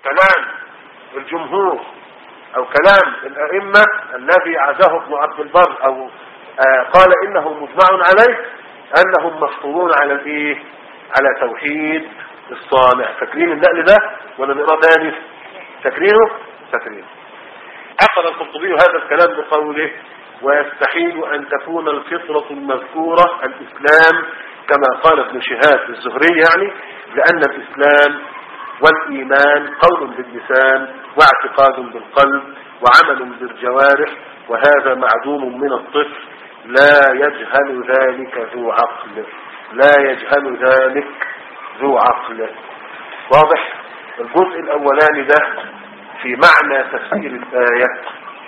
كلام الجمهور او كلام الائمة الذي عزاه ابن عبد البر او آه قال انه مجمع عليه انهم مفطورون على الايه على توحيد الصانع فاكرين النقل ده ولا نقرا تاني فاكرينه فاكرينه عقد القرطبي هذا الكلام بقوله ويستحيل ان تكون الفطرة المذكورة الاسلام كما قال ابن شهاب الزهري يعني لان الاسلام والايمان قول باللسان واعتقاد بالقلب وعمل بالجوارح وهذا معدوم من الطفل لا يجهل ذلك ذو عقل لا يجهل ذلك ذو عقل واضح الجزء الاولاني ده في معنى تفسير الآية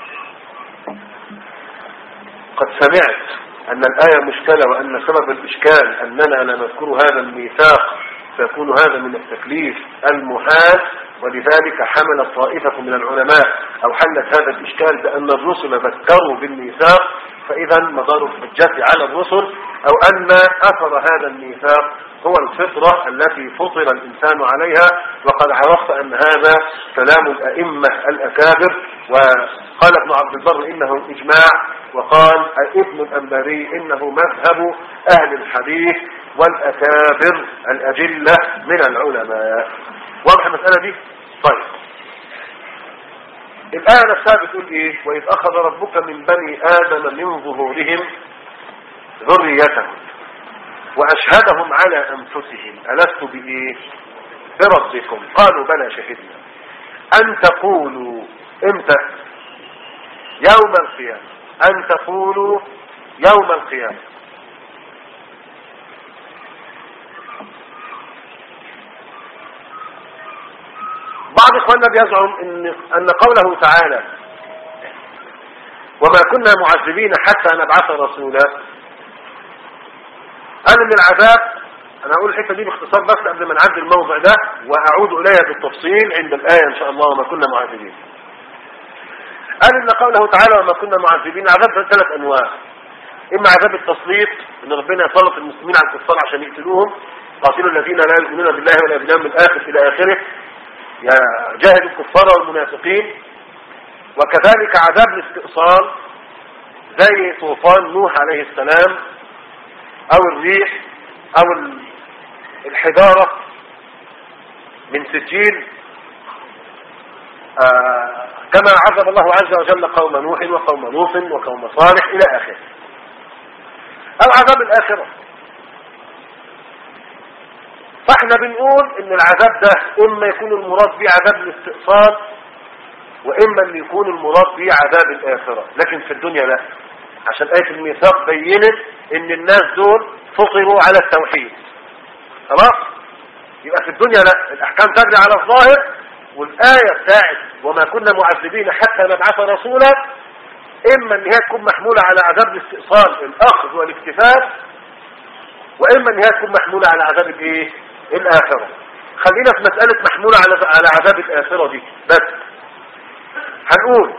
قد سمعت أن الآية مشكلة وأن سبب الإشكال أننا لا نذكر هذا الميثاق فيكون هذا من التكليف المحال ولذلك حمل طائفة من العلماء أو حلت هذا الإشكال بأن الرسل ذكروا بالميثاق فإذا مدار الحجة على الرسل أو أن أثر هذا الميثاق هو الفطرة التي فطر الإنسان عليها وقد عرفت أن هذا كلام الأئمة الأكابر وقال ابن عبد البر إنه إجماع وقال ابن الأنباري إنه مذهب أهل الحديث والأكابر الأجلة من العلماء واضح المسألة دي؟ طيب الآية نفسها بتقول إيه وإذ أخذ ربك من بني آدم من ظهورهم ذريتهم وأشهدهم على أنفسهم ألست بإيه بربكم قالوا بلى شهدنا أن تقولوا امتى يوم القيامة أن تقولوا يوم القيامة بعض إخواننا بيزعم إن, أن قوله تعالى وما كنا معذبين حتى نبعث رسولا قال ان العذاب انا هقول الحته دي باختصار بس قبل ما نعدي الموضع ده واعود اليها بالتفصيل عند الايه ان شاء الله وما كنا معذبين قال ان قوله تعالى وما كنا معذبين عذاب ثلاث انواع اما عذاب التسليط ان ربنا يسلط المسلمين على الكفار عشان يقتلوهم قاتلوا الذين لا يؤمنون بالله ولا باليوم الاخر الى اخره جاهدوا الكفار والمنافقين وكذلك عذاب الاستئصال زي طوفان نوح عليه السلام او الريح او الحجارة من سجيل آه كما عذب الله عز وجل قوم نوح وقوم لوط وقوم صالح الى اخره او عذاب الاخرة فاحنا بنقول ان العذاب ده اما يكون المراد به عذاب الاستئصال واما ان يكون المراد به عذاب الاخرة لكن في الدنيا لا عشان آية الميثاق بينت ان الناس دول فطروا على التوحيد خلاص يبقى في الدنيا لا الاحكام تجري على الظاهر والآية بتاعت وما كنا معذبين حتى نبعث رسولا اما ان هي تكون محمولة على عذاب الاستئصال الاخذ والاكتفاء واما ان هي تكون محمولة على عذاب الايه الاخرة خلينا في مسألة محمولة على على عذاب الاخرة دي بس هنقول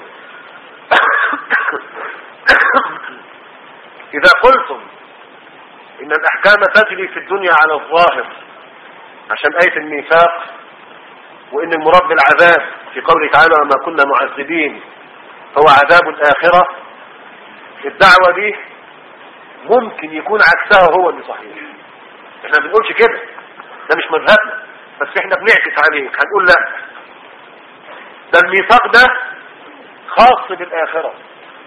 إذا قلتم إن الأحكام تجري في الدنيا على الظاهر عشان آية الميثاق وإن المراد بالعذاب في قوله تعالى وما كنا معذبين هو عذاب الآخرة الدعوة دي ممكن يكون عكسها هو اللي صحيح احنا ما بنقولش كده ده مش مذهبنا بس احنا بنعكس عليك هنقول لا ده الميثاق ده خاص بالآخرة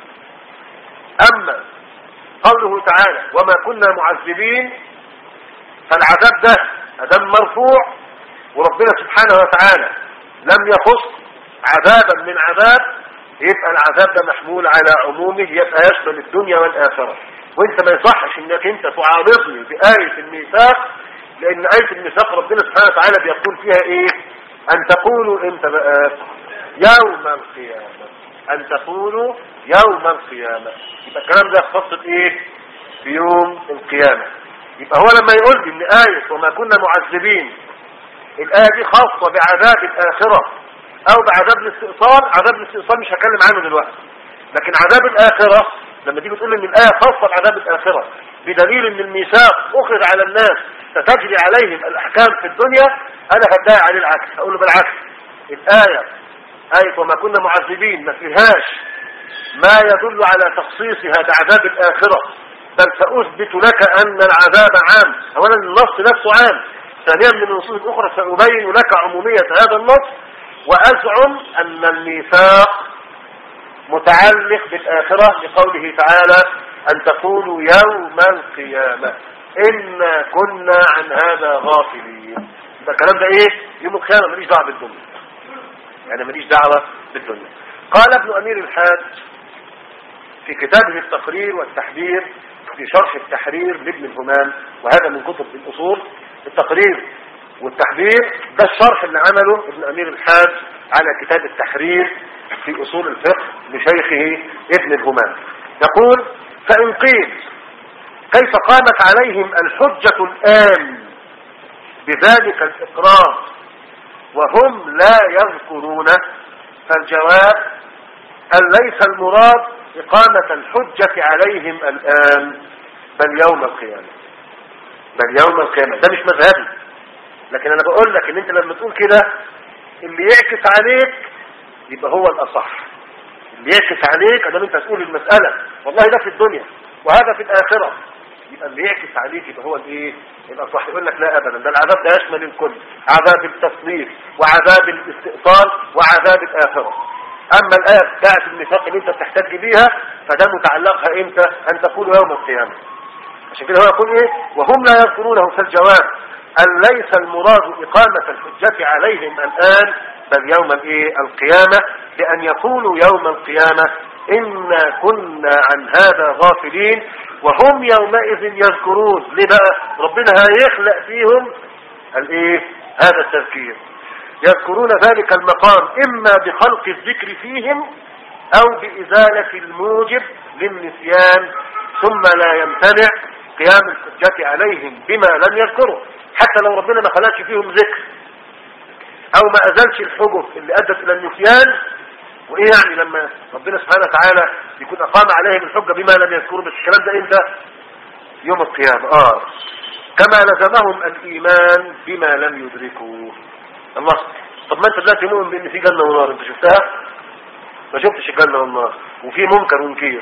أما قوله تعالى وما كنا معذبين فالعذاب ده أدم مرفوع وربنا سبحانه وتعالى لم يخص عذابا من عذاب يبقى العذاب ده محمول على عمومه يبقى يشمل الدنيا والآخرة وانت ما يصحش انك انت تعارضني بآية الميثاق لان آية الميثاق ربنا سبحانه وتعالى بيقول فيها ايه ان تقولوا امتى بقى يوم القيامة ان تقولوا يوم القيامة يبقى الكلام ده يختص بايه في يوم القيامة يبقى هو لما يقول لي ان آية وما كنا معذبين الآية دي خاصة بعذاب الآخرة او بعذاب الاستئصال عذاب الاستئصال مش هكلم عنه دلوقتي لكن عذاب الآخرة لما تيجي تقول ان الآية خاصة بعذاب الآخرة بدليل ان الميثاق اخذ على الناس ستجري عليهم الاحكام في الدنيا انا هدعي عليه العكس اقول له بالعكس الآية آية وما كنا معذبين ما فيهاش ما يدل على تخصيصها بعذاب الآخرة بل سأثبت لك أن العذاب عام أولا النص نفسه عام ثانيا من النصوص الأخرى سأبين لك عمومية هذا النص وأزعم أن الميثاق متعلق بالآخرة لقوله تعالى أن تقولوا يوم القيامة إنا كنا عن هذا غافلين ده الكلام ده إيه يوم القيامة ماليش دعوة بالدنيا يعني ماليش دعوة بالدنيا قال ابن أمير الحاج في كتابه التقرير والتحذير في شرح التحرير لابن الهمام وهذا من كتب الأصول التقرير والتحذير ده الشرح اللي عمله ابن أمير الحاج على كتاب التحرير في أصول الفقه لشيخه ابن الهمام يقول فإن قيل كيف قامت عليهم الحجة الآن بذلك الإقرار وهم لا يذكرونه فالجواب أن ليس المراد إقامة الحجة عليهم الآن بل يوم القيامة بل يوم القيامة ده مش مذهبي لكن أنا بقول لك إن أنت لما تقول كده اللي يعكس عليك يبقى هو الأصح اللي يعكس عليك أدام أنت تقول المسألة والله ده في الدنيا وهذا في الآخرة يبقى اللي يعكس عليك يبقى هو الايه الاصح يقول لك لا ابدا ده العذاب ده يشمل الكل عذاب التصنيف وعذاب الاستئصال وعذاب الاخره اما الايه بتاعت الميثاق اللي انت بتحتج بيها فده متعلقها امتى ان تقول يوم القيامه عشان كده هو يقول ايه وهم لا يذكرونه في الجواب ان ليس المراد اقامه الحجه عليهم الان بل يوم الايه القيامه بان يقولوا يوم القيامه إنا كنا عن هذا غافلين وهم يومئذ يذكرون ليه بقى ربنا هيخلق فيهم الايه هذا التذكير يذكرون ذلك المقام إما بخلق الذكر فيهم أو بإزالة الموجب للنسيان ثم لا يمتنع قيام الحجة عليهم بما لم يذكروا حتى لو ربنا ما خلقش فيهم ذكر أو ما أزلش الحجب اللي أدت إلى النسيان وايه يعني لما ربنا سبحانه وتعالى يكون اقام عليهم الحجه بما لم يذكروا بس الكلام ده امتى يوم القيامه اه كما لزمهم الايمان بما لم يدركوا الله طب ما انت دلوقتي مؤمن بان في جنه ونار انت شفتها ما شفتش الجنه والنار وفي منكر ونكير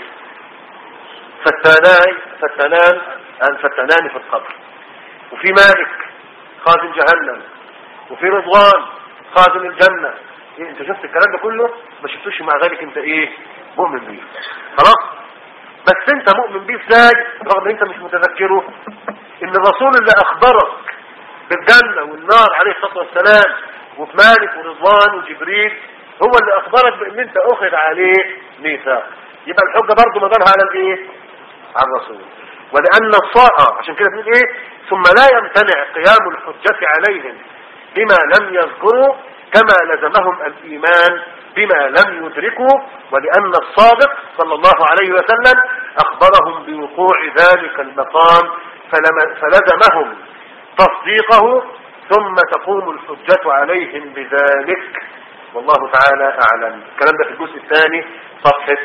فتانان فتانان ان فتانان في القبر وفي مالك خازن جهنم وفي رضوان خازن الجنه إيه انت شفت الكلام ده كله ما شفتوش مع ذلك انت ايه مؤمن بيه خلاص بس انت مؤمن بيه ازاي رغم ان انت مش متذكره ان الرسول اللي اخبرك بالجنة والنار عليه الصلاة والسلام وفي مالك ورضوان وجبريل هو اللي اخبرك بان انت اخذ عليه ميثاق يبقى الحجة برضه مدارها على الايه على الرسول ولان الصاء عشان كده بنقول ايه ثم لا يمتنع قيام الحجة عليهم بما لم يذكروا كما لزمهم الإيمان بما لم يدركوا ولأن الصادق صلى الله عليه وسلم أخبرهم بوقوع ذلك المقام فلزمهم تصديقه ثم تقوم الحجة عليهم بذلك والله تعالى أعلم الكلام ده في الجزء الثاني صفحة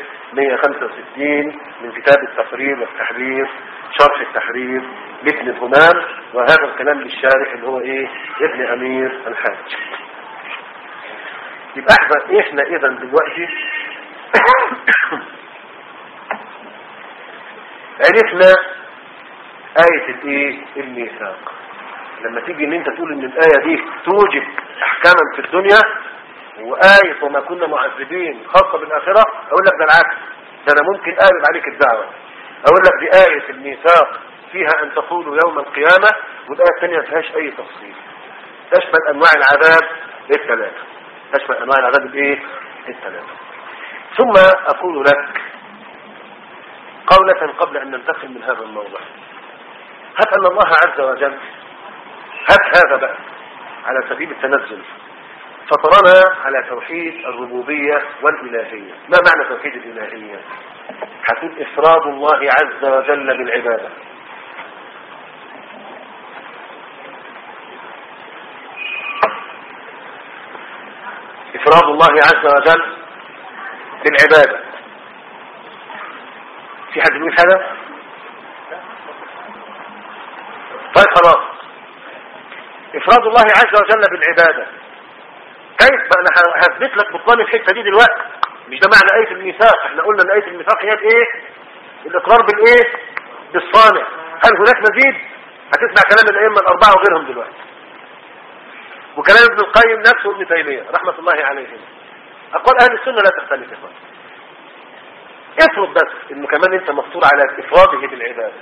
165 من كتاب التقرير والتحرير شرح التحرير لابن الهمام وهذا الكلام للشارح اللي هو ايه ابن امير الحاج يبقى احنا احنا اذا دلوقتي عرفنا آية الايه الميثاق لما تيجي ان انت تقول ان الآية دي توجب احكاما في الدنيا وآية وما كنا معذبين خاصة بالآخرة اقول لك ده العكس ده انا ممكن اقلب عليك الدعوة اقول لك دي آية الميثاق فيها ان تقولوا يوم القيامة والآية الثانية ما فيهاش اي تفصيل تشمل انواع العذاب الثلاثة تشمل انواع العذاب الايه الثلاثة ثم اقول لك قولة قبل ان ننتقل من هذا الموضوع هات ان الله عز وجل هات هذا بقى على سبيل التنزل فطرنا على توحيد الربوبية والإلهية ما معنى توحيد الإلهية هتقول إفراد الله عز وجل بالعبادة إفراد الله عز وجل بالعبادة في حد يقول هذا طيب خلاص إفراد الله عز وجل بالعبادة كيف بقى انا هثبت لك بطلان الحته دي دلوقتي مش ده معنى ايه الميثاق احنا قلنا ان ايه الميثاق هي ايه الاقرار بالايه بالصانع هل هناك مزيد هتسمع كلام الائمه الاربعه وغيرهم دلوقتي وكلام ابن القيم نفسه وابن تيميه رحمه الله عليهم اقوال اهل السنه لا تختلف يا اخوان افرض بس انه كمان انت مفطور على افراده بالعباده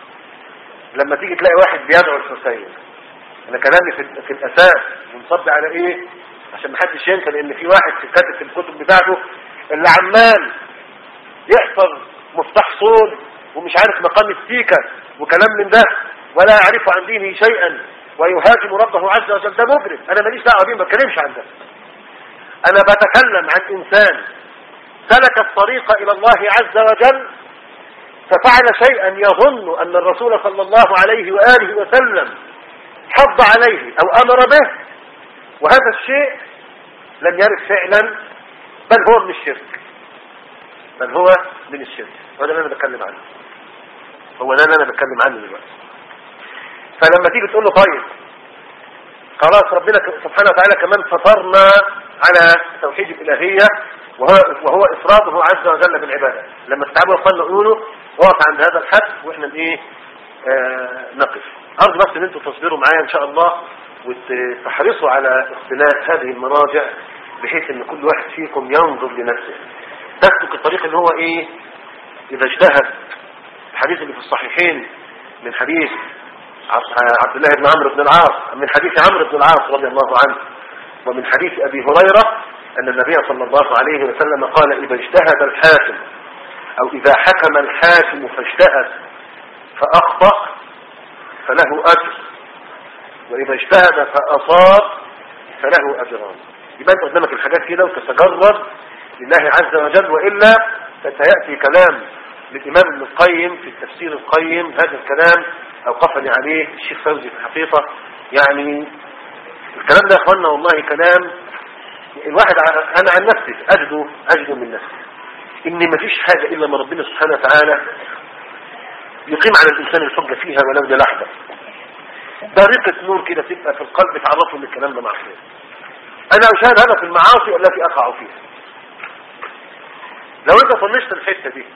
لما تيجي تلاقي واحد بيدعو الحسين انا كلامي في, في الاساس منصب على ايه عشان ما حدش ينسى لان في واحد في كاتب في الكتب بتاعته اللي عمال يحفظ مفتاح صول ومش عارف مقام السيكة وكلام من ده ولا يعرف عن دينه شيئا ويهاجم ربه عز وجل ده مجرم انا ماليش دعوه بيه ما بتكلمش عن ده انا بتكلم عن انسان سلك الطريق الى الله عز وجل ففعل شيئا يظن ان الرسول صلى الله عليه واله وسلم حض عليه او امر به وهذا الشيء لم يرد فعلا بل هو من الشرك بل هو من الشرك وهذا اللي انا بتكلم عنه هو ده اللي انا بتكلم عنه دلوقتي فلما تيجي تقول له طيب خلاص ربنا سبحانه وتعالى كمان فطرنا على توحيد الالهيه وهو, وهو افراده عز وجل بالعباده لما استعبوا اخواننا يقولوا وقف عند هذا الحد واحنا ايه آه نقف ارجو بس ان انتم تصبروا معايا ان شاء الله وتحرصوا على اختلاف هذه المراجع بحيث ان كل واحد فيكم ينظر لنفسه تسلك الطريق اللي هو ايه اذا اجتهد الحديث اللي في الصحيحين من حديث عبد الله بن عمرو بن العاص من حديث عمرو بن العاص رضي الله عنه ومن حديث ابي هريره ان النبي صلى الله عليه وسلم قال اذا اجتهد الحاكم او اذا حكم الحاكم فاجتهد فاخطا فله اجر واذا اجتهد فاصاب فله اجران يبقى انت قدامك الحاجات كده وتتجرد لله عز وجل والا سياتي كلام للامام ابن القيم في التفسير القيم هذا الكلام اوقفني عليه الشيخ فوزي في الحقيقه يعني الكلام ده يا اخوانا والله كلام الواحد انا عن نفسي اجده اجده من نفسي ان مفيش حاجه الا ما ربنا سبحانه وتعالى يقيم على الانسان الحجه فيها ولو للحظه طريقة نور كده تبقى في القلب تعرفه ان الكلام ده معصيه انا اشاهد هذا في المعاصي التي اقع فيها لو انت طنشت الحته دي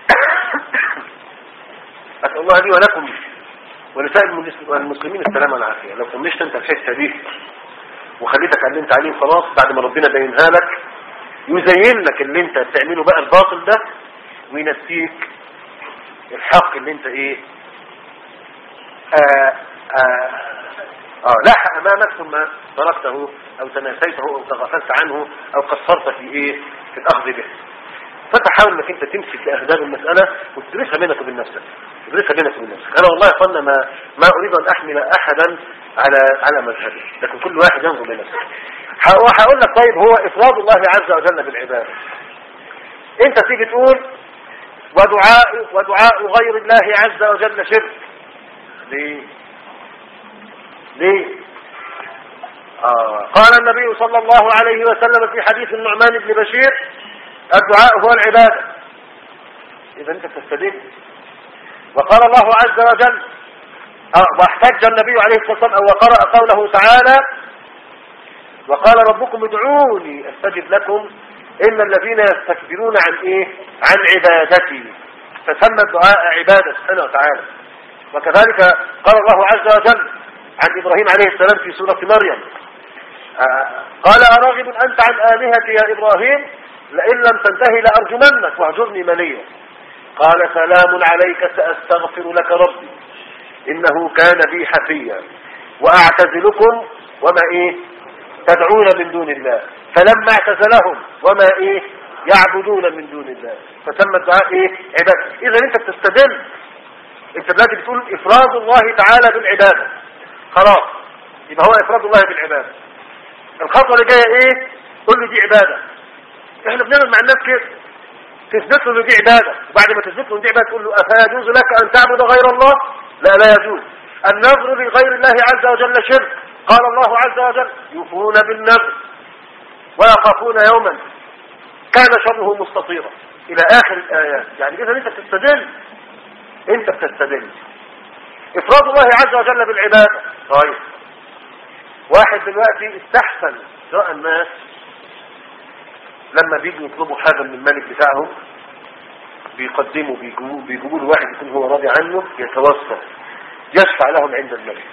اسال الله لي ولكم ولسائر المسلمين السلامه والعافيه لو طنشت انت الحته دي وخليتك على اللي انت عليه خلاص بعد ما ربنا بينها لك يزين لك اللي انت بتعمله بقى الباطل ده وينسيك الحق اللي انت ايه آه آه آه لاح امامك ثم تركته او تناسيته او تغفلت عنه او قصرت في ايه في الاخذ به فانت حاول انك انت تمسك لاهداف المساله وتدرسها بينك وبين نفسك تدرسها بينك وبين نفسك انا والله يا ما ما اريد ان احمل احدا على على مذهبه لكن كل واحد ينظر لنفسه هقول لك طيب هو افراد الله عز وجل بالعباده انت تيجي تقول ودعاء ودعاء غير الله عز وجل شرك ليه ليه آه. قال النبي صلى الله عليه وسلم في حديث النعمان بن بشير الدعاء هو العبادة إذا أنت تستدل وقال الله عز وجل آه واحتج النبي عليه الصلاة والسلام وقرأ قوله تعالى وقال ربكم ادعوني استجب لكم إن الذين يستكبرون عن إيه عن عبادتي فسمى الدعاء عبادة سبحانه وتعالى وكذلك قال الله عز وجل عن إبراهيم عليه السلام في سورة مريم آه قال أراغب أنت عن آلهتي يا إبراهيم لئن لم تنتهي لأرجمنك واهجرني مليا قال سلام عليك سأستغفر لك ربي إنه كان بي حفيا وأعتزلكم وما إيه تدعون من دون الله فلما اعتزلهم وما إيه يعبدون من دون الله فسمى الدعاء إيه عبادة إذا أنت بتستدل أنت دلوقتي بتقول إفراد الله تعالى بالعبادة خلاص يبقى هو إفراد الله بالعبادة الخطوة اللي جاية إيه قل لي دي عبادة احنا بنعمل مع الناس كده تثبت له دي عبادة وبعد ما تثبت له دي عبادة تقول له أفيجوز لك أن تعبد غير الله لا لا يجوز النظر لغير الله عز وجل شرك قال الله عز وجل يوفون بالنذر ويخافون يوما كان شره مستطيرا إلى آخر الآيات يعني إذا أنت بتستدل أنت بتستدل إفراد الله عز وجل بالعبادة طيب واحد دلوقتي استحسن سواء الناس لما بيجوا يطلبوا حاجة من الملك بتاعهم بيقدموا بيجيبوا بيجيبوا له واحد يكون هو راضي عنه يتوسط يشفع لهم عند الملك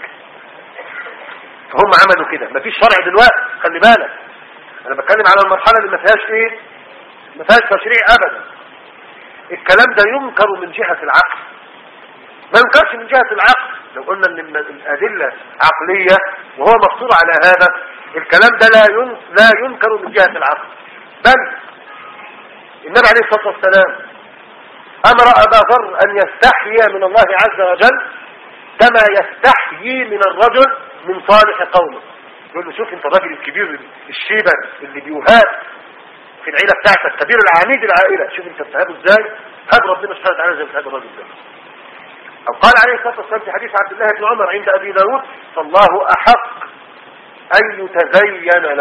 فهم عملوا كده مفيش شرع دلوقتي خلي بالك انا بتكلم على المرحلة اللي ما فيهاش ايه ما فيهاش تشريع ابدا الكلام ده ينكر من جهة العقل ما ينكرش من جهة العقل لو قلنا ان الادلة عقلية وهو مقصور على هذا الكلام ده لا لا ينكر من جهة العقل بل النبي عليه الصلاة والسلام امر ابا ذر ان يستحيي من الله عز وجل كما يستحيي من الرجل من صالح قومه يقول له شوف انت الراجل الكبير الشيبة اللي بيهاب في العيلة بتاعتك كبير العميد العائلة شوف انت بتهابه ازاي هاب ربنا سبحانه وتعالى زي بتهاب الراجل ده او قال عليه الصلاة والسلام في حديث عبد الله بن عمر عند ابي داود فالله احق ان يتزين له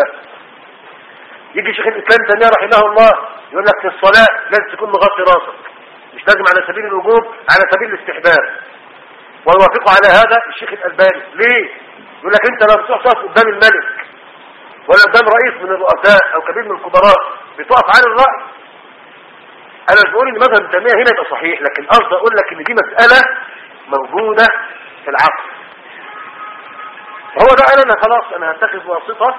يجي شيخ الاسلام تيميه رحمه الله يقول لك في الصلاة لازم تكون مغطي راسك مش لازم على سبيل الوجوب على سبيل الاستحباب ويوافقه على هذا الشيخ الألباني ليه يقول لك انت لو بتروح تقف قدام الملك ولا قدام رئيس من الرؤساء او كبير من الكبراء بتقف على الرأي انا مش بقول ان مذهب التنمية هنا يبقى صحيح لكن قصدي اقول لك ان دي مسألة موجودة في العقل فهو ده قال انا خلاص انا هتخذ واسطة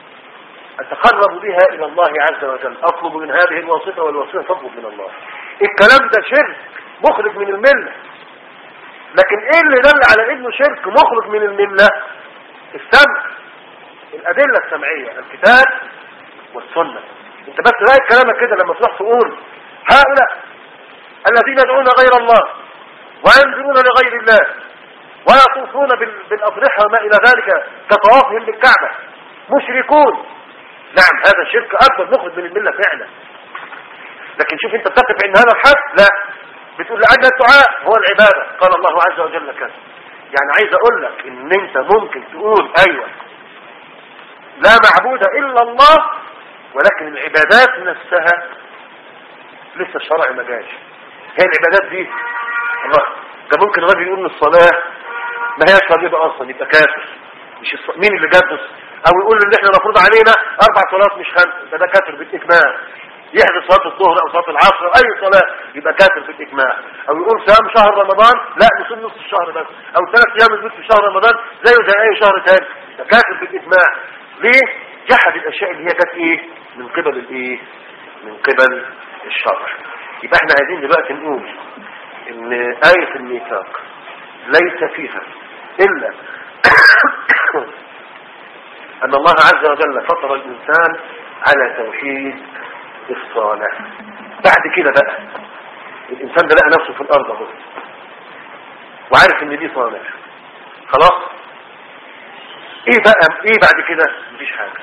اتقرب بها الى الله عز وجل اطلب من هذه الواسطة والواسطة تطلب من الله الكلام ده شرك مخرج من المله لكن ايه اللي دل على انه شرك مخرج من الملة السمع الادلة السمعية الكتاب والسنة انت بس رايك كلامك كده لما تروح تقول هؤلاء الذين يدعون غير الله وينذرون لغير الله ويطوفون بالاضرحة وما الى ذلك كطوافهم بالكعبة مشركون نعم هذا شرك اكبر مخرج من الملة فعلا لكن شوف انت بتقف عند هذا الحد لا بتقول لأن الدعاء هو العبادة قال الله عز وجل كذا يعني عايز اقول لك ان انت ممكن تقول ايوه لا معبود الا الله ولكن العبادات نفسها لسه الشرع ما جاش هي العبادات دي الله ده ممكن الراجل يقول ان الصلاة ما هياش واجبة اصلا يبقى كافر مش الص... مين اللي جاب او يقول ان احنا مفروض علينا اربع صلوات مش خمس ده ده كافر بالاجماع يحدث صلاة الظهر او صلاة العصر او اي صلاة يبقى كافر في الاجماع او يقول صيام شهر رمضان لا نصوم نص الشهر بس او ثلاث ايام البيت في شهر رمضان زيه زي اي شهر تاني ده كافر في الاجماع ليه جحد الاشياء اللي هي جت ايه من قبل الايه من قبل الشرع يبقى احنا عايزين دلوقتي نقول ان آية الميثاق ليس فيها الا ان الله عز وجل فطر الانسان على توحيد الصالح بعد كده بقى الانسان ده لقى نفسه في الارض اهو وعارف ان دي صالح خلاص ايه بقى ايه بعد كده مفيش حاجه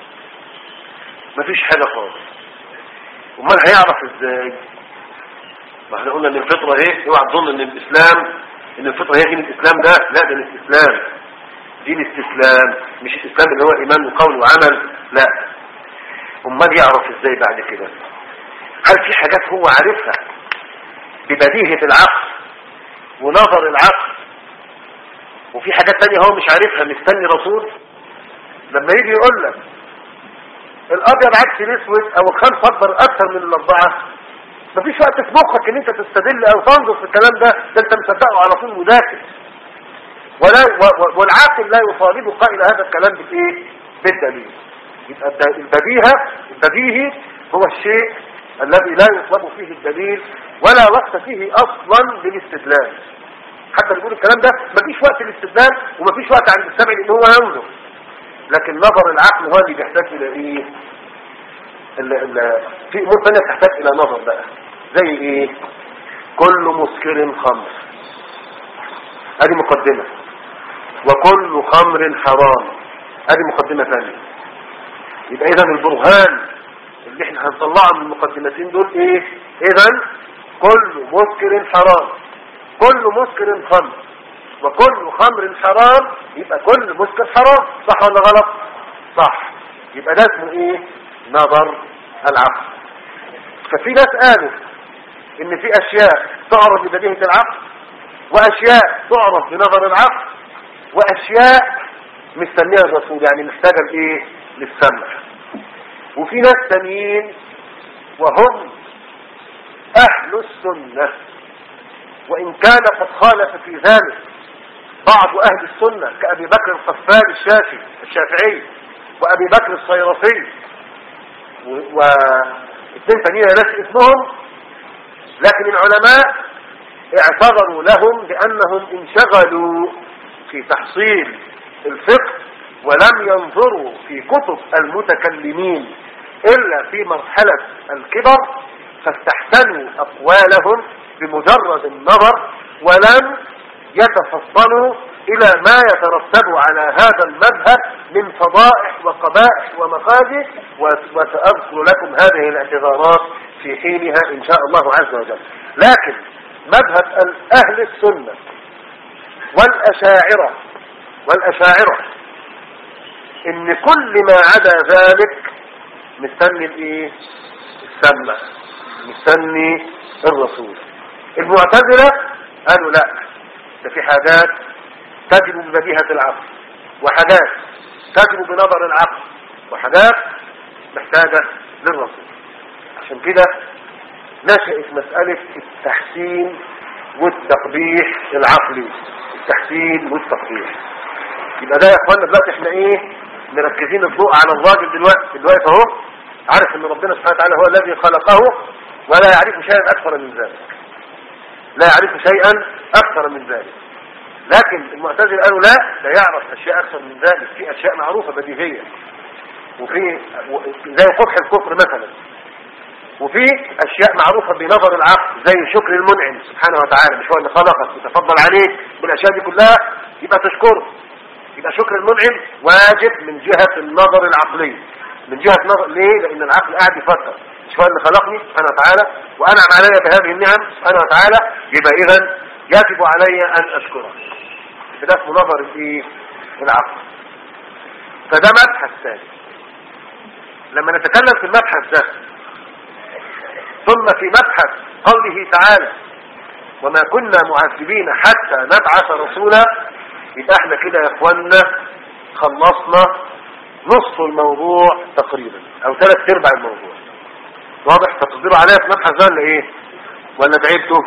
مفيش حاجه خالص امال هيعرف ازاي ما احنا قلنا ان الفطره ايه اوعى تظن ان الاسلام ان الفطره هي دين الاسلام ده لا ده الاستسلام دين الاستسلام مش الاسلام اللي هو ايمان وقول وعمل لا امال يعرف ازاي بعد كده هل في حاجات هو عارفها ببديهة العقل ونظر العقل وفي حاجات تانية هو مش عارفها مستني رسول لما يجي يقول لك الابيض عكس الاسود او الخمس اكبر اكثر من الاربعة مفيش وقت في مخك ان انت تستدل او تنظر في الكلام ده ده انت مصدقه على طول مداخل ولا والعاقل لا يطالب قائل هذا الكلام بالايه بالدليل يبقى البديهة البديهي هو الشيء الذي لا يطلب فيه الدليل ولا وقت فيه اصلا للاستدلال حتى اللي بيقول الكلام ده مفيش وقت للاستدلال ومفيش وقت عند السمع ان هو ينظر لكن نظر العقل هو اللي بيحتاج الى ايه ال ال في امور ثانيه تحتاج الى نظر بقى زي ايه كل مسكر خمر ادي مقدمه وكل خمر حرام ادي مقدمه ثانيه يبقى اذا البرهان اللي احنا هنطلعه من المقدمتين دول ايه اذا كل مسكر حرام كل مسكر خمر وكل خمر حرام يبقى كل مسكر حرام صح ولا غلط صح يبقى ده اسمه ايه نظر العقل ففي ناس قالوا ان في اشياء تعرف ببديهة العقل واشياء تعرف بنظر العقل واشياء مستنيها الرسول يعني محتاجة لايه للسمع وفي ناس تانيين وهم اهل السنة وان كان قد خالف في ذلك بعض اهل السنة كابي بكر القفال الشافعي الشافعي وابي بكر الصيرفي واثنين تانيين ناس اسمهم لكن العلماء اعتذروا لهم بانهم انشغلوا في تحصيل الفقه ولم ينظروا في كتب المتكلمين إلا في مرحلة الكبر فاستحسنوا أقوالهم بمجرد النظر ولم يتفصلوا إلى ما يترتب على هذا المذهب من فضائح وقبائح ومخازي وسأذكر لكم هذه الاعتذارات في حينها إن شاء الله عز وجل لكن مذهب أهل السنة والأشاعرة والأشاعرة إن كل ما عدا ذلك مستني الايه السمع مستني الرسول المعتزلة قالوا لا ده في حاجات تجب ببديهة العقل وحاجات تجب بنظر العقل وحاجات محتاجة للرسول عشان كده نشأت مسألة التحسين والتقبيح العقلي التحسين والتقبيح يبقى ده يا اخوانا دلوقتي احنا ايه مركزين الضوء على الراجل دلوقتي دلوقتي اهو عارف ان ربنا سبحانه وتعالى هو الذي خلقه ولا يعرف شيئا اكثر من ذلك لا يعرف شيئا اكثر من ذلك لكن المعتزله قالوا لا لا يعرف اشياء اكثر من ذلك في اشياء معروفه بديهيه وفي زي قبح الكفر مثلا وفي اشياء معروفة بنظر العقل زي شكر المنعم سبحانه وتعالى مش هو اللي خلقك وتفضل عليك بالاشياء دي كلها يبقى تشكره يبقى شكر المنعم واجب من جهة النظر العقلي من جهة نظر ليه لان العقل قاعد يفكر مش هو اللي خلقني سبحانه وتعالى وانعم علي بهذه النعم سبحانه وتعالى يبقى اذا يجب علي ان اشكره ده اسمه نظر الايه العقل فده مبحث ثاني لما نتكلم في المبحث ده ثم في مبحث قوله تعالى وما كنا معذبين حتى نبعث رسولا يبقى احنا كده يا اخوانا خلصنا نصف الموضوع تقريبا او ثلاث ارباع الموضوع واضح تصدروا عليا في مبحث ده ولا ايه ولا تعبتوا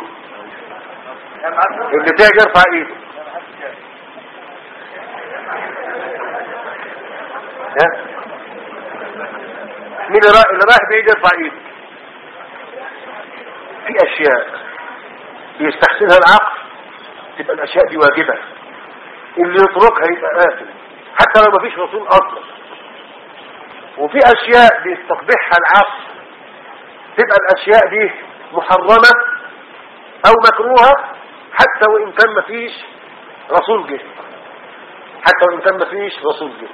اللي تاجي يرفع ايده ها مين اللي رايح بعيد يرفع ايده في اشياء بيستحسنها العقل تبقى الاشياء دي واجبة اللي يتركها يبقى قاتل حتى لو مفيش رسول اصلا وفي اشياء بيستقبحها العقل تبقى الاشياء دي محرمة او مكروهة حتى وان كان مفيش رسول جه حتى وان كان مفيش رسول جه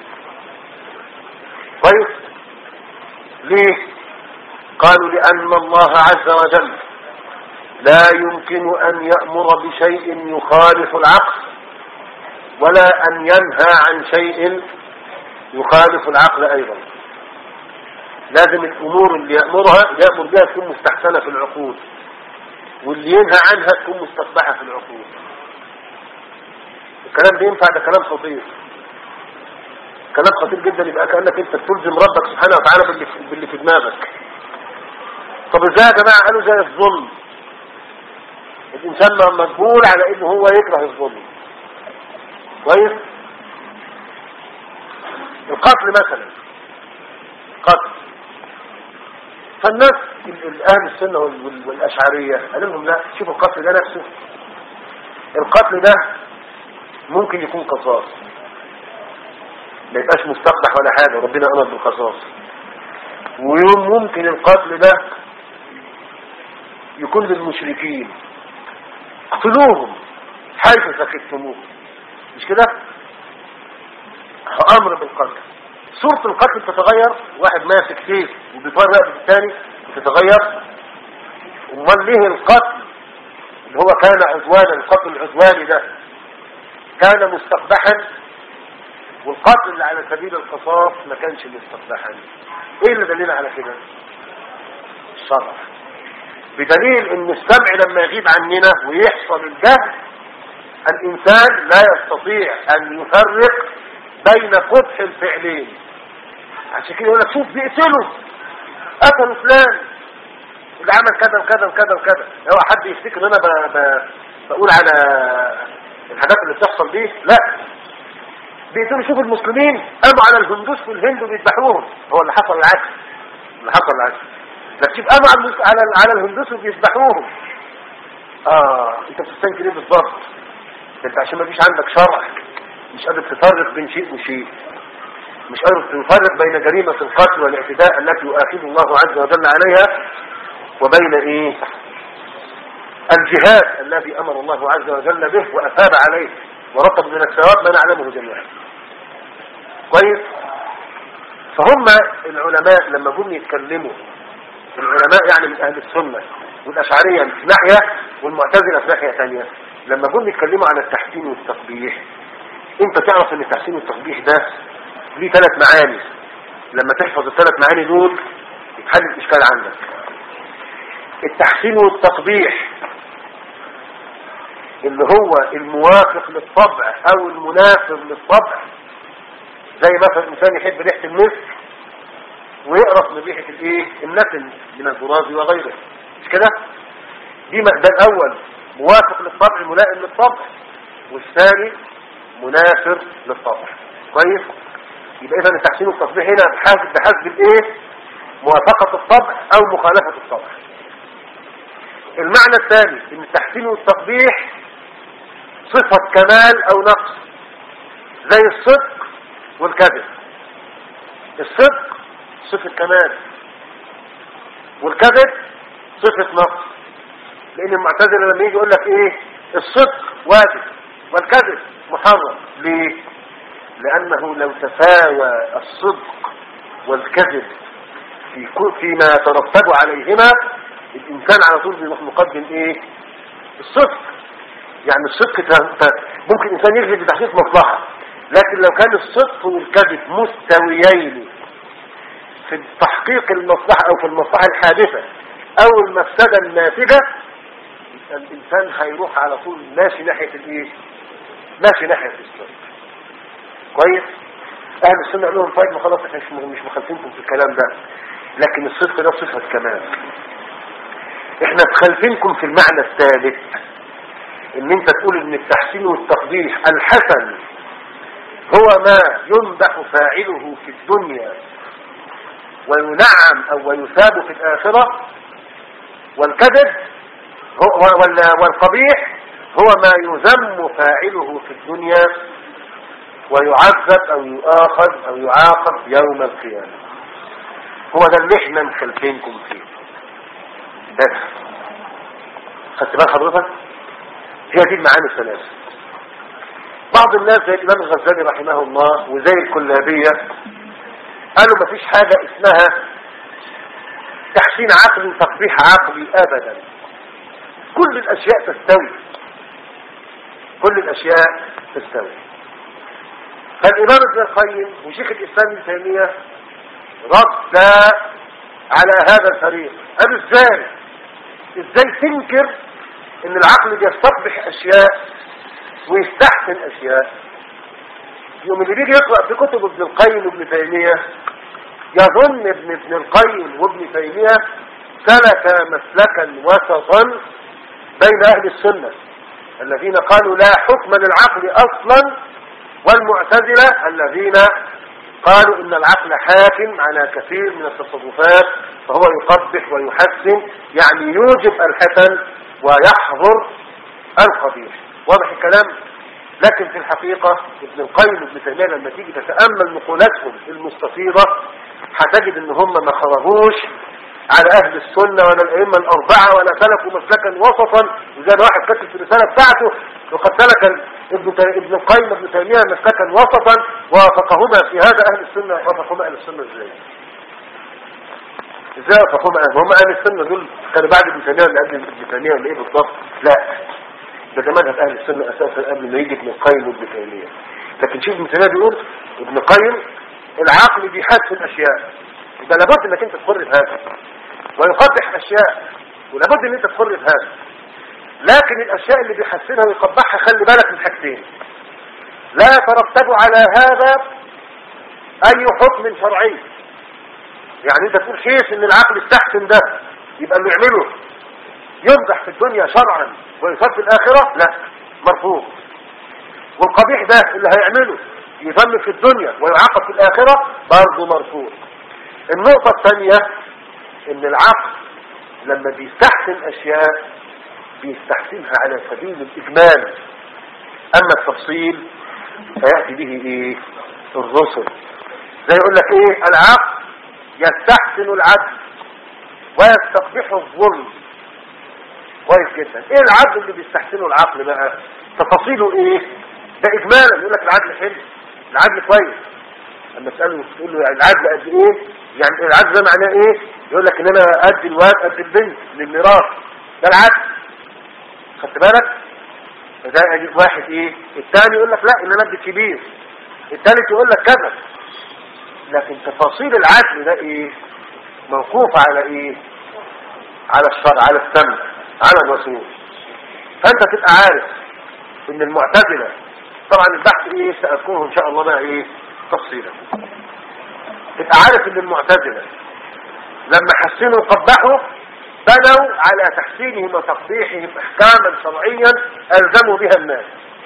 كويس ليه قالوا لان الله عز وجل لا يمكن أن يأمر بشيء يخالف العقل ولا أن ينهى عن شيء يخالف العقل أيضا لازم الأمور اللي يأمرها يأمر بها تكون مستحسنة في العقول واللي ينهى عنها تكون مستقبحة في العقول الكلام ده ينفع ده كلام خطير كلام خطير جدا يبقى كأنك انت تلزم ربك سبحانه وتعالى باللي في, باللي في دماغك طب ازاي يا جماعة قالوا زي الظلم الإنسان مجبول على إنه هو يكره الظلم كويس القتل مثلا قتل فالناس الآن السنة والأشعرية قال لهم لا شوفوا القتل ده نفسه القتل ده ممكن يكون قصاص ما يبقاش مستقبح ولا حاجة ربنا أمر بالقصاص ويوم ممكن القتل ده يكون للمشركين اقتلوهم حيث سكتموهم مش كده امر بالقتل صورة القتل تتغير واحد ماسك سيف وبيطار رقبة الثاني تتغير امال ليه القتل اللي هو كان عدوانا القتل العدواني ده كان مستقبحا والقتل اللي على سبيل القصاص ما كانش مستقبحا ايه اللي دليل على كده الشرع بدليل ان السمع لما يغيب عننا ويحصل الجهل الانسان لا يستطيع ان يفرق بين قبح الفعلين عشان كده يقول لك شوف بيقتلوا قتلوا فلان اللي عمل كذا وكذا وكذا وكذا هو حد يفتكر ان انا ب... ب... بقول على الحاجات اللي بتحصل دي لا بيقتلوا شوف المسلمين قاموا على الهندوس في الهند وبيذبحوهم هو اللي حصل العكس اللي حصل العكس لكن شوف قاموا على المس- على على الهندوس وبيذبحوهم اه انت بتستنكر ايه بالظبط ده انت عشان ما فيش عندك شرع مش قادر تفرق بين شيء وشيء مش قادر تفرق بين جريمة القتل والاعتداء التي يؤاخذ الله عز وجل عليها وبين ايه الجهاد الذي امر الله عز وجل به واثاب عليه ورتب من الثواب ما نعلمه جميعا كويس فهم العلماء لما جم يتكلموا العلماء يعني من اهل السنه والاشعريه في ناحيه والمعتزله في ناحيه ثانيه لما جم يتكلموا عن التحسين والتقبيح انت تعرف ان التحسين والتقبيح ده ليه ثلاث معاني لما تحفظ الثلاث معاني دول يتحل الاشكال عندك التحسين والتقبيح اللي هو الموافق للطبع او المناسب للطبع زي مثلا الانسان يحب ريحه المسك ويقرف من ريحه الايه النتن من البراز وغيره مش كده دي م- ده الاول موافق للطبع ملائم للطبع والثاني منافر للطبع كويس يبقى اذا التحسين والتصبيح هنا بحسب بحسب الايه موافقه الطبع او مخالفه الطبع المعنى الثاني ان التحسين والتقبيح صفة كمال او نقص زي الصدق والكذب الصدق صفة كمال والكذب صفة نقص لان المعتزله لما يجي يقول لك ايه الصدق واجب والكذب محرم ليه لانه لو تساوى الصدق والكذب في كل فيما يترتب عليهما الانسان على طول بيروح مقدم ايه الصدق يعني الصدق ت- ت- ممكن الانسان يكذب لتحقيق مصلحه لكن لو كان الصدق والكذب مستويين في تحقيق المصلحه او في المصلحه الحادثه او المفسده الناتجه يبقى الانسان هيروح على طول ماشي ناحيه الايه ماشي ناحيه الصدق كويس اهل السنه قال لهم طيب ما خلاص احنا مش مش مخالفينكم في الكلام ده لكن الصدق ده صفه كمال احنا مخالفينكم في المعنى الثالث ان انت تقول ان التحسين والتقبيح الحسن هو ما يمدح فاعله في الدنيا وينعم او ويثاب في الاخرة والكذب هو وال- والقبيح هو ما يذم فاعله في الدنيا ويعذب او يؤاخذ او يعاقب يوم القيامة هو ده اللي احنا مخالفينكم فيه بس خدت بال حضرتك هي دي المعاني الثلاثة بعض الناس زي الإمام الغزالي رحمه الله وزي الكلابية قالوا ما فيش حاجة اسمها تحسين عقلي وتقبيح عقلي أبدا كل الأشياء تستوي كل الأشياء تستوي فالإمام ابن القيم وشيخ الإسلام ابن تيمية رد على هذا الفريق قالوا ازاي ازاي تنكر ان العقل بيستقبح اشياء ويستحسن اشياء يوم اللي بيجي يقرأ في كتب ابن القيم وابن تيمية يظن ابن ابن القيم وابن تيمية سلك مسلكا وسطا بين اهل السنة الذين قالوا لا حكم للعقل اصلا والمعتزلة الذين قالوا ان العقل حاكم على كثير من التصرفات فهو يقبح ويحسن يعني يوجب الحسن ويحظر القبيح واضح الكلام لكن في الحقيقة ابن القيم وابن تيمية لما تيجي تتأمل نقولاتهم المستفيضة هتجد ان هم ما خرجوش على اهل السنة ولا الائمة الاربعة ولا سلكوا مسلكا وسطا وزي ما واحد كتب في الرسالة بتاعته وقد سلك ابن تي- ابن القيم وابن تيمية مسلكا وسطا ووافقهما في هذا اهل السنة وافقهما اهل السنة ازاي ازاي وافقهما اهل هم اهل السنة دول كانوا بعد ابن تيمية ولا قبل ابن تيمية ولا ايه بالضبط لا ده ده مذهب اهل السنة اساسا قبل ما يجي ابن القيم وابن تيمية لكن شوف ابن تيمية بيقول ابن القيم العقل بيحسن اشياء ده لابد انك انت تقر بهذا ويقبح اشياء ولابد ان انت تقر بهذا لكن الاشياء اللي بيحسنها ويقبحها خلي بالك من حاجتين لا يترتب على هذا اي حكم شرعي يعني انت تقول كيف ان العقل استحسن ده يبقى اللي يعمله يمدح في الدنيا شرعا ويصاب في الاخرة لا مرفوض والقبيح ده اللي هيعمله يذم في الدنيا ويعاقب في الاخرة برضه مرفوض النقطة الثانية ان العقل لما بيستحسن اشياء بيستحسنها على سبيل الاجمال اما التفصيل فيأتي به ايه الرسل زي يقول لك ايه العقل يستحسن العدل ويستقبح الظلم كويس جدا ايه العدل اللي بيستحسنه العقل بقى تفاصيله ايه ده اجمالا يقول لك العدل حلو العدل كويس اما تساله تقول له العدل قد ايه يعني العدل ده معناه ايه يقول لك ان انا ادي الواد قد البنت للميراث ده العدل خدت بالك ده واحد ايه الثاني يقول لك لا ان انا ادي الكبير الثالث يقول لك كذا لكن تفاصيل العدل ده ايه موقوفة على ايه على الشرع على السمع على الرسول فانت تبقى عارف ان المعتزلة طبعا البحث ايه سأذكره ان شاء الله بقى ايه تفصيلا تبقى عارف ان المعتزلة لما حسنوا وقبحوا بنوا على تحسينهم وتقبيحهم احكاما شرعيا الزموا بها الناس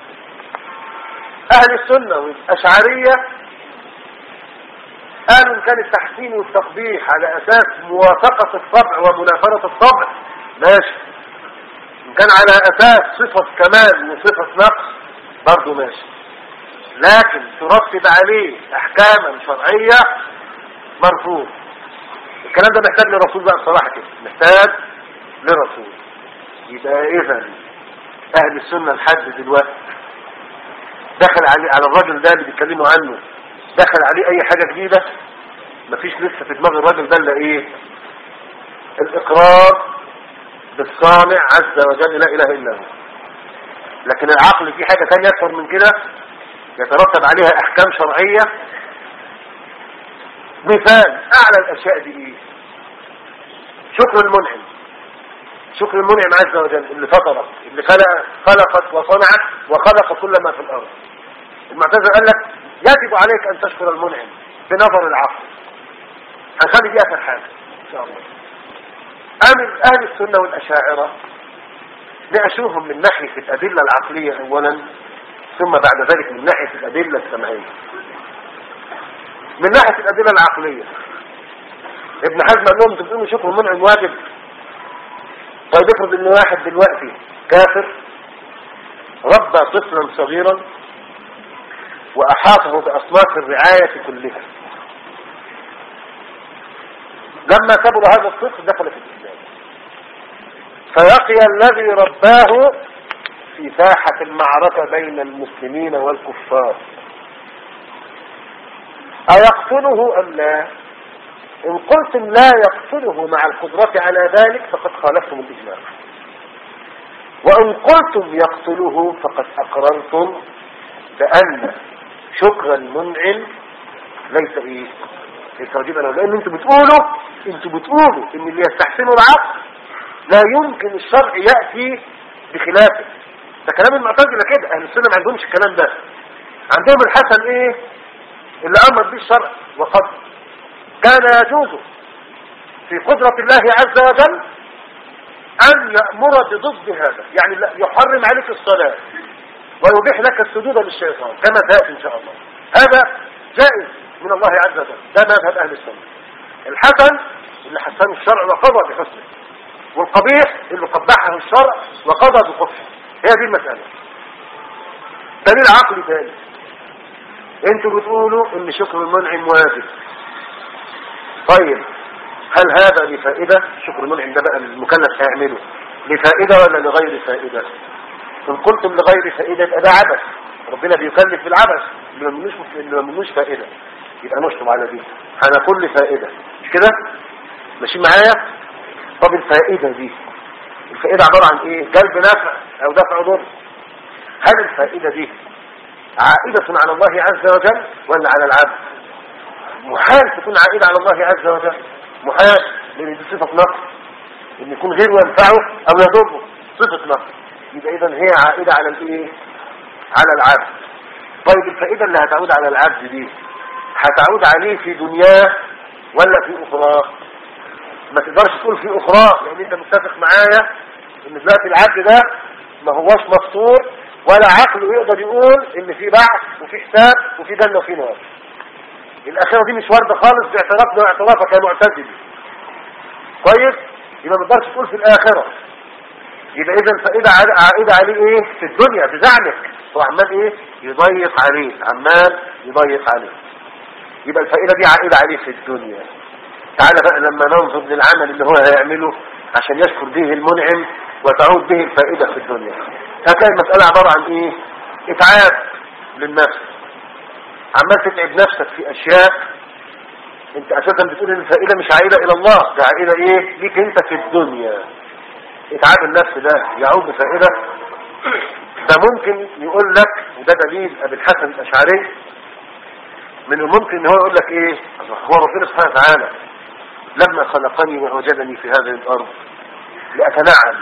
اهل السنة والاشعرية قالوا ان كان التحسين والتقبيح على اساس موافقة الطبع ومنافرة الطبع ماشي ان كان على اساس صفة كمال وصفة نقص برضه ماشي لكن ترتب عليه احكاما شرعية مرفوض الكلام ده محتاج لرسول بقى بصراحة كده محتاج لرسول يبقى اذا اهل السنة لحد دلوقتي دخل عليه على الراجل ده اللي بيتكلموا عنه دخل عليه اي حاجة جديدة مفيش لسه في دماغ الراجل ده الا ايه الاقرار بالصانع عز وجل لا اله الا هو لكن العقل في حاجة تانية اكثر من كده يترتب عليها احكام شرعية مثال اعلى الاشياء دي ايه شكر المنعم شكر المنعم عز وجل اللي فطرك اللي خلق خلقك وصنعك وخلق كل ما في الارض المعتزله قال لك يجب عليك ان تشكر المنعم بنظر العقل هنخلي دي اخر حاجه ان شاء الله امن اهل السنه والاشاعره نعشوهم من ناحيه الادله العقليه اولا ثم بعد ذلك من ناحيه الادله السمعيه من ناحيه الادله العقليه ابن حزم قال لهم انتوا بتقولوا شكر المنعم واجب طيب افرض ان واحد دلوقتي كافر ربى طفلا صغيرا واحاطه باصناف الرعايه كلها لما كبر هذا الطفل دخل في الإسلام فلقي الذي رباه في ساحة المعركة بين المسلمين والكفار أيقتله أم لا إن قلتم لا يقتله مع القدرة على ذلك فقد خالفتم الإجماع وإن قلتم يقتله فقد أقررتم بأن شكر المنعم ليس إيه ليس واجبا لأن أنتم بتقولوا أنتم بتقولوا إن اللي يستحسنوا العقل لا يمكن الشرع يأتي بخلافه ده كلام المعتزلة كده أهل السنة ما عندهمش الكلام ده عندهم الحسن إيه اللي أمر به الشرع وقد كان يجوز في قدرة الله عز وجل أن يأمر بضد هذا يعني لا يحرم عليك الصلاة ويبيح لك السجود للشيطان كما ذات إن شاء الله هذا جائز من الله عز وجل ده مذهب أهل السنة الحسن اللي حسنه الشرع وقضى بحسنه والقبيح اللي قبحه الشرع وقضى بقبحه هي دي المسألة دليل عقلي ثاني انتوا بتقولوا ان شكر المنعم واجب طيب هل هذا لفائدة شكر المنعم ده بقى المكلف هيعمله لفائدة ولا لغير فائدة ان قلتم لغير فائدة يبقى ده عبث ربنا بيكلف بالعبث اللي ما منوش اللي ما منوش فائدة يبقى نشطب على دي هنقول لفائدة مش كده ماشي معايا طب الفائدة دي الفائدة عبارة عن ايه جلب نفع او دفع ضر هل الفائدة دي عائدة على الله عز وجل ولا على العبد محال تكون عائدة على الله عز وجل محال لان دي صفة نقص ان يكون غير ينفعه او يضره صفة نقص يبقى اذا هي عائدة على الايه على العبد طيب الفائدة اللي هتعود على العبد دي هتعود عليه في دنياه ولا في أخراه ما تقدرش تقول في أخراه لأن أنت متفق معايا إن دلوقتي العبد ده ما هوش مفطور ولا عقله يقدر يقول إن في بعث وفي حساب وفي جنة وفي نار الأخيرة دي مش واردة خالص باعترافنا واعترافك يا معتزلي كويس يبقى ما تقدرش تقول في الآخرة يبقى إذا الفائدة عائدة عليه إيه في الدنيا بزعمك هو عمال إيه يضيق عليه عمال يضيق عليه يبقى الفائدة دي عائدة عليه في الدنيا تعالى بقى لما ننظر للعمل اللي هو هيعمله عشان يشكر به المنعم وتعود به الفائدة في الدنيا هتلاقي المسألة عبارة عن ايه اتعاب للنفس عمال تتعب نفسك في اشياء انت اساسا بتقول ان الفائدة مش عائدة الى الله ده عائدة ايه ليك انت في الدنيا اتعاب النفس ده يعود بفائدة ده ممكن يقول لك وده دليل ابي الحسن الاشعري من الممكن ان هو يقول لك ايه هو ربنا سبحانه وتعالى لما خلقني ووجدني في هذه الارض لاتنعم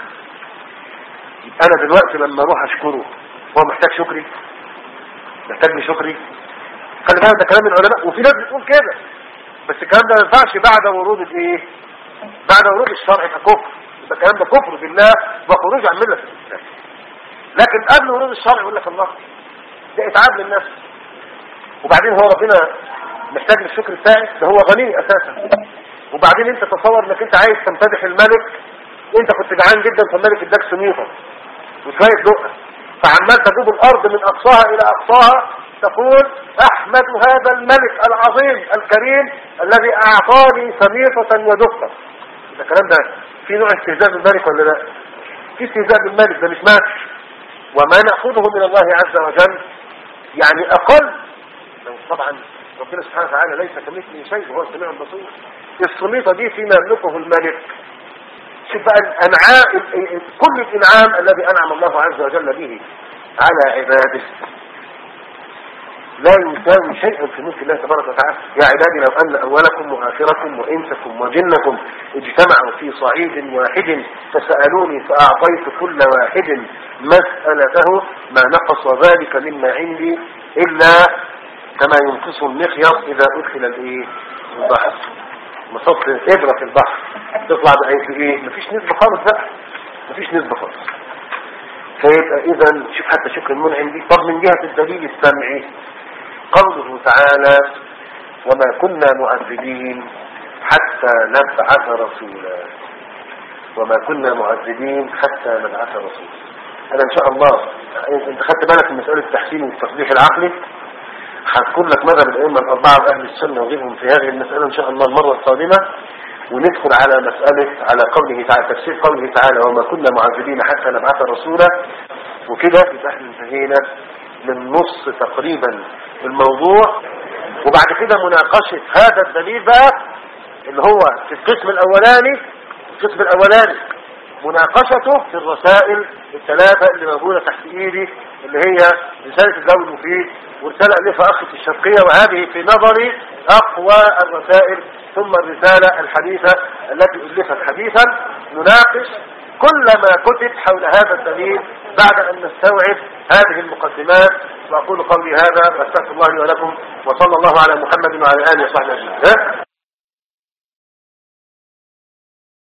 انا دلوقتي لما اروح اشكره هو محتاج شكري محتاج لي شكري خلي بالك ده كلام العلماء وفي ناس بتقول كده بس الكلام ده ما ينفعش بعد ورود الايه بعد ورود الشرع ككفر يبقى الكلام ده كفر بالله وخروج عن مله الاسلام لكن قبل ورود الشرع يقول لك الله ده اتعاب للنفس وبعدين هو ربنا محتاج للشكر بتاعي ده هو غني اساسا وبعدين انت تصور انك انت عايز تمتدح الملك انت كنت جعان جدا فالملك اداك سميطه وشويه دقه فعمال تجوب الارض من اقصاها الى اقصاها تقول احمد هذا الملك العظيم الكريم الذي اعطاني سميطه ودقه ده الكلام ده في نوع استهزاء بالملك ولا لا في استهزاء بالملك ده مش ماشي وما ناخذه من الله عز وجل يعني اقل طبعا ربنا سبحانه وتعالى ليس كمثله شيء وهو السميع البصير السميطه دي فيما يملكه الملك شوف بقى الانعام كل الانعام الذي انعم الله عز وجل به على عباده لا يساوي شيئا في ملك الله تبارك وتعالى يا عبادي لو ان اولكم واخركم وانسكم وجنكم اجتمعوا في صعيد واحد فسالوني فاعطيت كل واحد مسالته ما نقص ذلك مما عندي الا كما ينقص المخيط اذا ادخل الايه البحر مصط ابره في البحر تطلع بقى ايه مفيش نسبه خالص بقى مفيش نسبه خالص فيبقى اذا شوف حتى شكر المنعم دي طب من جهه الدليل السمعي قوله تعالى وما كنا معذبين حتى نبعث رسولا وما كنا معذبين حتى نبعث رسولا انا ان شاء الله انت خدت بالك من مساله التحسين والتصليح العقلي هذكر لك مذهب الائمه الاربعه واهل السنه وغيرهم في هذه المساله ان شاء الله المره القادمه وندخل على مساله على قوله تعالى تفسير قوله تعالى وما كنا معذبين حتى نبعث رسولا وكده يبقى احنا انتهينا من نص تقريبا الموضوع وبعد كده مناقشه هذا الدليل بقى اللي هو في القسم الاولاني القسم الاولاني مناقشته في الرسائل الثلاثة اللي موجودة تحت ايدي اللي هي رسالة الجو المفيد ورسالة ألفها أخي في الشرقية وهذه في نظري أقوى الرسائل ثم الرسالة الحديثة التي ألفت حديثا نناقش كل ما كتب حول هذا الدليل بعد أن نستوعب هذه المقدمات وأقول قولي هذا واستغفر الله لي ولكم وصلى الله على محمد وعلى آله وصحبه أجمعين